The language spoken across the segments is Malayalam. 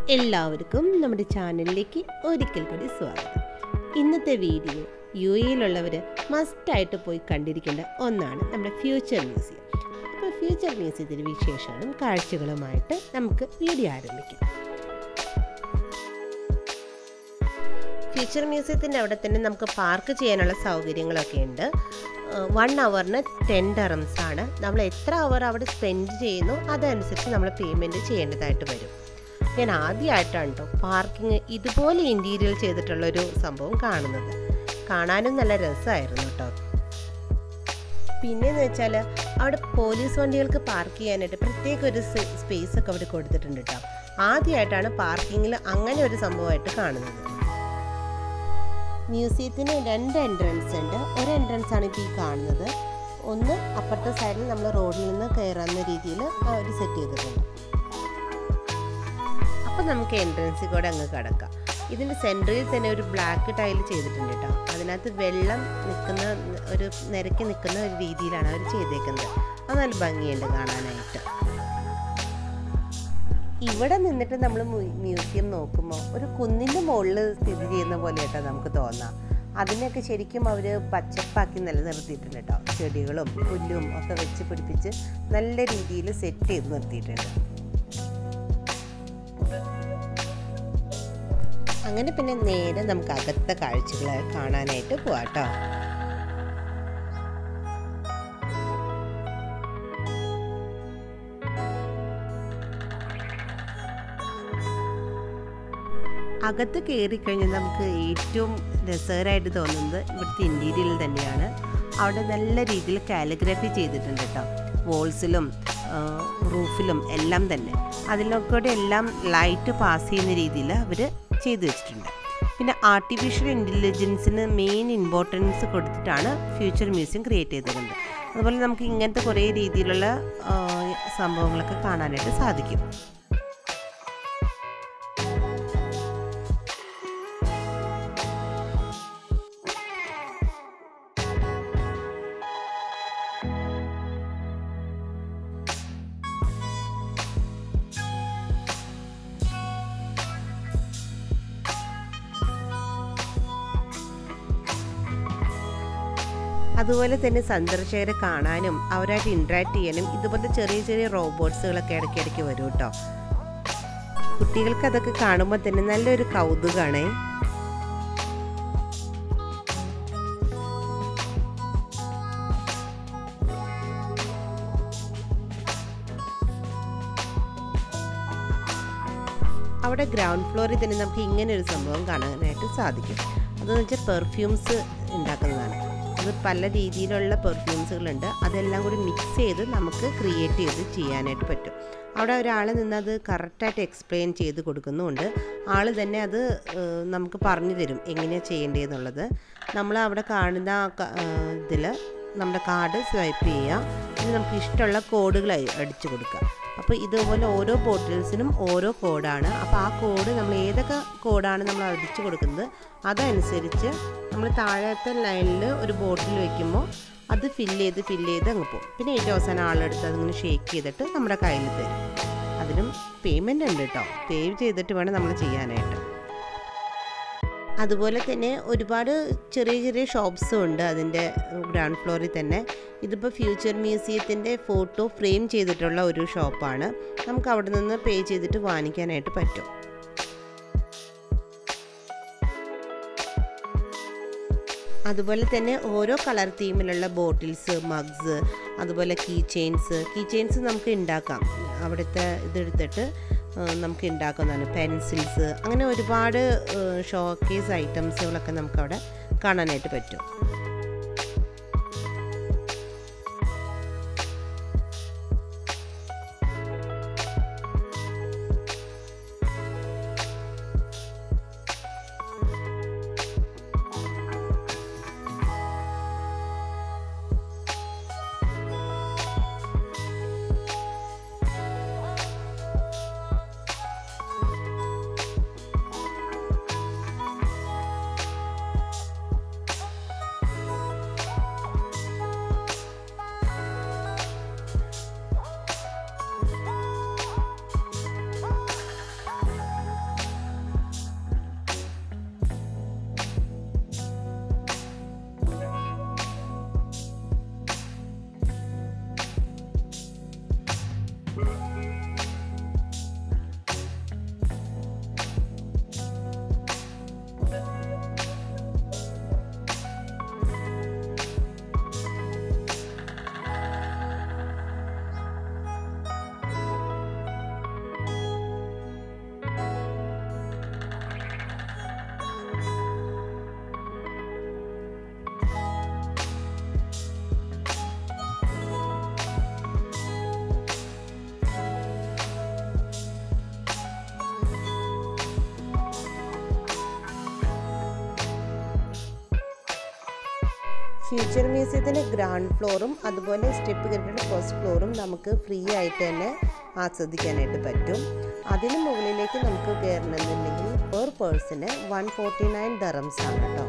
എല്ലാവർക്കും നമ്മുടെ ചാനലിലേക്ക് ഒരിക്കൽ കൂടി സ്വാഗതം ഇന്നത്തെ വീഡിയോ യു എയിലുള്ളവർ മസ്റ്റായിട്ട് പോയി കണ്ടിരിക്കേണ്ട ഒന്നാണ് നമ്മുടെ ഫ്യൂച്ചർ മ്യൂസിയം അപ്പോൾ ഫ്യൂച്ചർ മ്യൂസിയത്തിൻ്റെ വിശേഷങ്ങളും കാഴ്ചകളുമായിട്ട് നമുക്ക് വീഡിയോ ആരംഭിക്കാം ഫ്യൂച്ചർ മ്യൂസിയത്തിൻ്റെ അവിടെ തന്നെ നമുക്ക് പാർക്ക് ചെയ്യാനുള്ള സൗകര്യങ്ങളൊക്കെ ഉണ്ട് വൺ അവറിന് ടെൻ ഡറംസ് ആണ് നമ്മൾ എത്ര അവർ അവിടെ സ്പെൻഡ് ചെയ്യുന്നു അതനുസരിച്ച് നമ്മൾ പേയ്മെൻറ്റ് ചെയ്യേണ്ടതായിട്ട് വരും ഞാൻ ആദ്യമായിട്ടാണ് കേട്ടോ പാർക്കിംഗ് ഇതുപോലെ ഇൻറ്റീരിയൽ ചെയ്തിട്ടുള്ളൊരു സംഭവം കാണുന്നത് കാണാനും നല്ല രസമായിരുന്നു കേട്ടോ പിന്നെന്ന് വെച്ചാൽ അവിടെ പോലീസ് വണ്ടികൾക്ക് പാർക്ക് ചെയ്യാനായിട്ട് പ്രത്യേക ഒരു സ്പേസ് ഒക്കെ അവിടെ കൊടുത്തിട്ടുണ്ട് കേട്ടോ ആദ്യമായിട്ടാണ് പാർക്കിങ്ങിൽ അങ്ങനെ ഒരു സംഭവമായിട്ട് കാണുന്നത് മ്യൂസിയത്തിന് രണ്ട് എൻട്രൻസ് ഉണ്ട് ഒരു എൻട്രൻസ് ആണ് ഇപ്പോൾ ഈ കാണുന്നത് ഒന്ന് അപ്പുറത്തെ സൈഡിൽ നമ്മൾ റോഡിൽ നിന്ന് കയറാവുന്ന രീതിയിൽ അവർ സെറ്റ് ചെയ്തിട്ടുണ്ട് അപ്പോൾ നമുക്ക് എൻട്രൻസിൽ കൂടെ അങ്ങ് കിടക്കാം ഇതിൻ്റെ സെൻറ്ററിൽ തന്നെ ഒരു ബ്ലാക്ക് ടൈൽ ചെയ്തിട്ടുണ്ട് കേട്ടോ അതിനകത്ത് വെള്ളം നിൽക്കുന്ന ഒരു നിരക്കി നിൽക്കുന്ന ഒരു രീതിയിലാണ് അവർ ചെയ്തേക്കുന്നത് അത് നല്ല ഭംഗിയുണ്ട് കാണാനായിട്ട് ഇവിടെ നിന്നിട്ട് നമ്മൾ മ്യൂസിയം നോക്കുമ്പോൾ ഒരു കുന്നിൻ്റെ മുകളിൽ സ്ഥിതി ചെയ്യുന്ന പോലെയായിട്ടാണ് നമുക്ക് തോന്നാം അതിനൊക്കെ ശരിക്കും അവർ പച്ചപ്പാക്കി നിലനിർത്തിയിട്ടുണ്ട് കേട്ടോ ചെടികളും പുല്ലും ഒക്കെ വെച്ച് പിടിപ്പിച്ച് നല്ല രീതിയിൽ സെറ്റ് ചെയ്ത് നിർത്തിയിട്ടുണ്ട് അങ്ങനെ പിന്നെ നേരെ നമുക്ക് അകത്തെ കാഴ്ചകൾ കാണാനായിട്ട് പോവാട്ടോ അകത്ത് കയറിക്കഴിഞ്ഞാൽ നമുക്ക് ഏറ്റവും രസകരമായിട്ട് തോന്നുന്നത് ഇവിടുത്തെ ഇൻറ്റീരിയൽ തന്നെയാണ് അവിടെ നല്ല രീതിയിൽ കാലിഗ്രഫി ചെയ്തിട്ടുണ്ട് കേട്ടോ വോൾസിലും റൂഫിലും എല്ലാം തന്നെ അതിലൊക്കെ എല്ലാം ലൈറ്റ് പാസ് ചെയ്യുന്ന രീതിയിൽ അവർ ചെയ്തു വെച്ചിട്ടുണ്ട് പിന്നെ ആർട്ടിഫിഷ്യൽ ഇൻ്റലിജൻസിന് മെയിൻ ഇമ്പോർട്ടൻസ് കൊടുത്തിട്ടാണ് ഫ്യൂച്ചർ മ്യൂസിയം ക്രിയേറ്റ് ചെയ്തിട്ടുണ്ട് അതുപോലെ നമുക്ക് ഇങ്ങനത്തെ കുറേ രീതിയിലുള്ള സംഭവങ്ങളൊക്കെ കാണാനായിട്ട് സാധിക്കും അതുപോലെ തന്നെ സന്ദർശകരെ കാണാനും അവരായിട്ട് ഇൻട്രാക്ട് ചെയ്യാനും ഇതുപോലത്തെ ചെറിയ ചെറിയ റോബോട്ട്സുകളൊക്കെ ഇടയ്ക്കിടയ്ക്ക് വരും കേട്ടോ കുട്ടികൾക്ക് അതൊക്കെ കാണുമ്പോൾ തന്നെ നല്ലൊരു കൗതുകമാണേ അവിടെ ഗ്രൗണ്ട് ഫ്ലോറിൽ തന്നെ നമുക്ക് ഇങ്ങനെ ഒരു സംഭവം കാണാനായിട്ട് സാധിക്കും അതെന്ന് വെച്ചാൽ പെർഫ്യൂംസ് ഉണ്ടാക്കുന്നതാണ് അത് പല രീതിയിലുള്ള പെർഫ്യൂംസുകളുണ്ട് അതെല്ലാം കൂടി മിക്സ് ചെയ്ത് നമുക്ക് ക്രിയേറ്റ് ചെയ്ത് ചെയ്യാനായിട്ട് പറ്റും അവിടെ ഒരാൾ നിന്ന് അത് കറക്റ്റായിട്ട് എക്സ്പ്ലെയിൻ ചെയ്ത് കൊടുക്കുന്നുമുണ്ട് ആൾ തന്നെ അത് നമുക്ക് പറഞ്ഞു തരും എങ്ങനെയാണ് ചെയ്യേണ്ടതെന്നുള്ളത് നമ്മൾ അവിടെ കാണുന്ന ഇതിൽ നമ്മുടെ കാർഡ് സ്വൈപ്പ് ചെയ്യുക ഇത് നമുക്ക് ഇഷ്ടമുള്ള കോഡുകൾ അടിച്ചു കൊടുക്കുക അപ്പോൾ ഇതുപോലെ ഓരോ ബോട്ടിൽസിനും ഓരോ കോഡാണ് അപ്പോൾ ആ കോഡ് നമ്മൾ ഏതൊക്കെ കോഡാണ് നമ്മൾ അടിച്ചു കൊടുക്കുന്നത് അതനുസരിച്ച് നമ്മൾ താഴത്തെ ലൈനിൽ ഒരു ബോട്ടിൽ വെക്കുമ്പോൾ അത് ഫില്ല് ചെയ്ത് ഫില്ല് ചെയ്ത് അങ്ങ് പോകും പിന്നെ ഏറ്റവും അവസാനം ആളെടുത്ത് അതിങ്ങനെ ഷേക്ക് ചെയ്തിട്ട് നമ്മുടെ കയ്യിൽ തരും അതിനും പേയ്മെൻ്റ് ഉണ്ട് കേട്ടോ പേ ചെയ്തിട്ട് വേണം നമ്മൾ ചെയ്യാനായിട്ട് അതുപോലെ തന്നെ ഒരുപാട് ചെറിയ ചെറിയ ഷോപ്സും ഉണ്ട് അതിൻ്റെ ഗ്രൗണ്ട് ഫ്ലോറിൽ തന്നെ ഇതിപ്പോൾ ഫ്യൂച്ചർ മ്യൂസിയത്തിൻ്റെ ഫോട്ടോ ഫ്രെയിം ചെയ്തിട്ടുള്ള ഒരു ഷോപ്പാണ് നമുക്ക് അവിടെ നിന്ന് പേ ചെയ്തിട്ട് വാങ്ങിക്കാനായിട്ട് പറ്റും അതുപോലെ തന്നെ ഓരോ കളർ തീമിലുള്ള ബോട്ടിൽസ് മഗ്സ് അതുപോലെ കീ ചെയിൻസ് കീ ചെയിൻസ് നമുക്ക് ഉണ്ടാക്കാം അവിടുത്തെ ഇതെടുത്തിട്ട് നമുക്ക് ഉണ്ടാക്കുന്നതാണ് പെൻസിൽസ് അങ്ങനെ ഒരുപാട് ഷോക്കേസ് ഐറ്റംസുകളൊക്കെ നമുക്കവിടെ കാണാനായിട്ട് പറ്റും ഫ്യൂച്ചർ മ്യൂസിയത്തിൻ്റെ ഗ്രൗണ്ട് ഫ്ലോറും അതുപോലെ സ്റ്റെപ്പ് കയറിയിട്ട് ഫസ്റ്റ് ഫ്ലോറും നമുക്ക് ഫ്രീ ആയിട്ട് തന്നെ ആസ്വദിക്കാനായിട്ട് പറ്റും അതിന് മുകളിലേക്ക് നമുക്ക് കയറണമെന്നുണ്ടെങ്കിൽ per person one forty nine dirhams ആണ് കേട്ടോ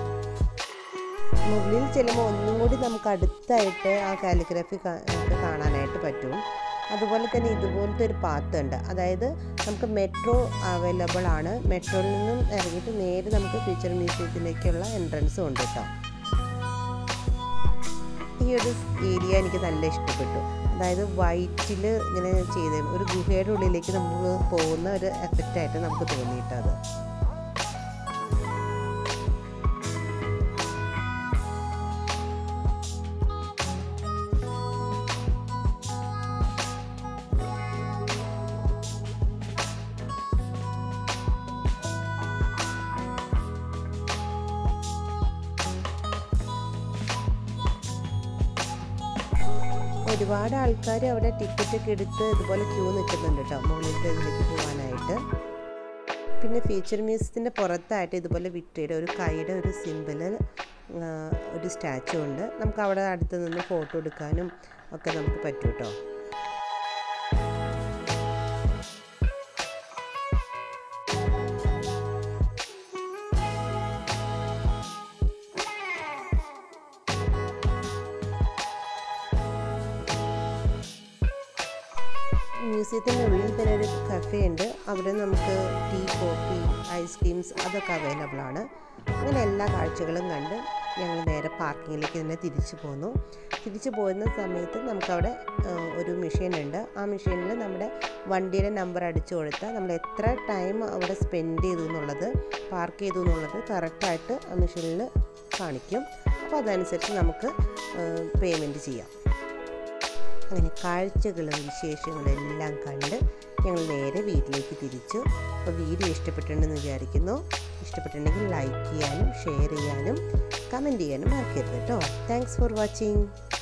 മുകളിൽ ചെല്ലുമ്പോൾ ഒന്നും കൂടി നമുക്ക് അടുത്തായിട്ട് ആ കാലിഗ്രഫി കാണാനായിട്ട് പറ്റും അതുപോലെ തന്നെ ഇതുപോലത്തെ ഒരു പാത്ത് ഉണ്ട് അതായത് നമുക്ക് മെട്രോ അവൈലബിൾ ആണ് മെട്രോയിൽ നിന്നും ഇറങ്ങിയിട്ട് നേരെ നമുക്ക് ഫ്യൂച്ചർ മ്യൂസിയത്തിലേക്കുള്ള എൻട്രൻസും ഉണ്ട് കേട്ടോ ഈ ഒരു ഏരിയ എനിക്ക് നല്ല ഇഷ്ടപ്പെട്ടു അതായത് വൈറ്റിൽ ഇങ്ങനെ ചെയ്ത് ഒരു ഗുഹയുടെ ഉള്ളിലേക്ക് നമ്മൾ പോകുന്ന ഒരു എഫക്റ്റായിട്ട് നമുക്ക് തോന്നിയിട്ടത് ഒരുപാട് ആൾക്കാർ അവിടെ ടിക്കറ്റ് ഒക്കെ എടുത്ത് ഇതുപോലെ ക്യൂ നിൽക്കുന്നുണ്ട് കേട്ടോ മുകളിലത്തെ ഇതിലേക്ക് പോകാനായിട്ട് പിന്നെ ഫീച്ചർ മ്യൂസിയത്തിൻ്റെ പുറത്തായിട്ട് ഇതുപോലെ വിക്ടറിയുടെ ഒരു കൈയുടെ ഒരു സിമ്പിൾ ഒരു സ്റ്റാച്ചു ഉണ്ട് നമുക്ക് അവിടെ അടുത്ത് നിന്ന് ഫോട്ടോ എടുക്കാനും ഒക്കെ നമുക്ക് പറ്റും കേട്ടോ മ്യൂസിയത്തിൻ്റെ ഉള്ളിൽ തന്നെ ഒരു കഫേ ഉണ്ട് അവിടെ നമുക്ക് ടീ കോഫി ഐസ്ക്രീംസ് അതൊക്കെ അവൈലബിൾ ആണ് അങ്ങനെ എല്ലാ കാഴ്ചകളും കണ്ട് ഞങ്ങൾ നേരെ പാർക്കിങ്ങിലേക്ക് തന്നെ തിരിച്ചു പോന്നു തിരിച്ചു പോകുന്ന സമയത്ത് നമുക്കവിടെ ഒരു മെഷീൻ ഉണ്ട് ആ മെഷീനിൽ നമ്മുടെ വണ്ടിയുടെ നമ്പർ അടിച്ചു കൊടുത്താൽ നമ്മൾ എത്ര ടൈം അവിടെ സ്പെൻഡ് ചെയ്തു എന്നുള്ളത് പാർക്ക് ചെയ്തു എന്നുള്ളത് കറക്റ്റായിട്ട് ആ മെഷീനിൽ കാണിക്കും അപ്പോൾ അതനുസരിച്ച് നമുക്ക് പേയ്മെൻറ്റ് ചെയ്യാം അങ്ങനെ കാഴ്ചകളും വിശേഷങ്ങളും എല്ലാം കണ്ട് ഞങ്ങൾ നേരെ വീട്ടിലേക്ക് തിരിച്ചു അപ്പോൾ വീഡിയോ ഇഷ്ടപ്പെട്ടിട്ടുണ്ടെന്ന് വിചാരിക്കുന്നു ഇഷ്ടപ്പെട്ടിട്ടുണ്ടെങ്കിൽ ലൈക്ക് ചെയ്യാനും ഷെയർ ചെയ്യാനും കമൻറ്റ് ചെയ്യാനും മറക്കരുത് കേട്ടോ താങ്ക്സ് ഫോർ വാച്ചിങ്